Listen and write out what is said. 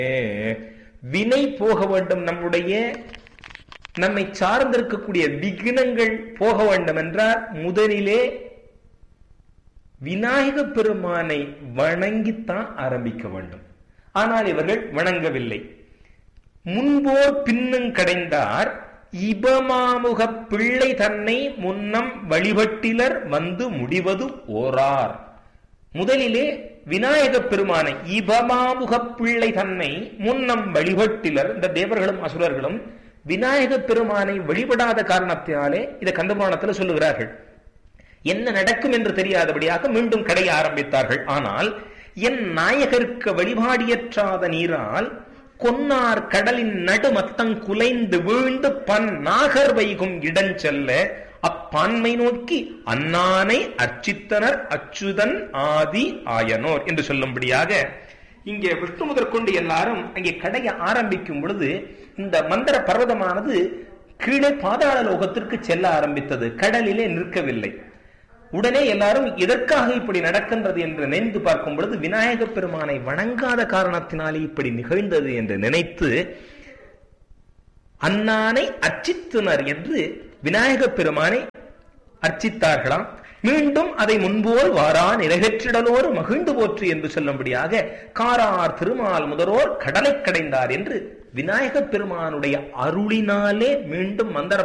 வினை போக வேண்டும் நம்முடைய நம்மை சார்ந்திருக்கக்கூடிய விக்னங்கள் போக வேண்டும் என்றால் முதலிலே விநாயக பெருமானை வணங்கித்தான் ஆரம்பிக்க வேண்டும் ஆனால் இவர்கள் வணங்கவில்லை முன்போர் பின்னும் கடைந்தார் இபமாமுக பிள்ளை தன்னை முன்னம் வழிபட்டிலர் வந்து முடிவது ஓரார் முதலிலே விநாயக பெருமானை இபமாமுக பிள்ளை தன்னை முன்னம் வழிபட்டிலர் இந்த தேவர்களும் அசுரர்களும் விநாயக பெருமானை வழிபடாத காரணத்தினாலே இதை கந்தபுராணத்தில் சொல்லுகிறார்கள் என்ன நடக்கும் என்று தெரியாதபடியாக மீண்டும் கடைய ஆரம்பித்தார்கள் ஆனால் என் நாயகருக்கு வழிபாடியற்றாத நீரால் கொன்னார் கடலின் நடுமத்தங் குலைந்து வீழ்ந்து பன் நாகர் வைகும் இடஞ்செல்ல அப்பான்மை நோக்கி அன்னானை அர்ச்சித்தனர் அச்சுதன் ஆதி ஆயனோர் என்று சொல்லும்படியாக இங்கே விஷ்ணு முதற்கொண்டு எல்லாரும் அங்கே கடைய ஆரம்பிக்கும் பொழுது இந்த மந்திர பர்வதமானது கீழே பாதாள லோகத்திற்கு செல்ல ஆரம்பித்தது கடலிலே நிற்கவில்லை உடனே எல்லாரும் எதற்காக இப்படி நடக்கின்றது என்று நினைந்து பார்க்கும் பொழுது விநாயக பெருமானை வணங்காத காரணத்தினாலே இப்படி நிகழ்ந்தது என்று நினைத்து அன்னானை அர்ச்சித்தனர் என்று விநாயக பெருமானை அர்ச்சித்தார்களாம் மீண்டும் அதை முன்போல் வாரா நிறைவேற்றிடலோர் மகிழ்ந்து போற்று என்று சொல்லும்படியாக காரார் திருமால் முதலோர் கடலை கடைந்தார் என்று விநாயக பெருமானுடைய அருளினாலே மீண்டும் மந்திர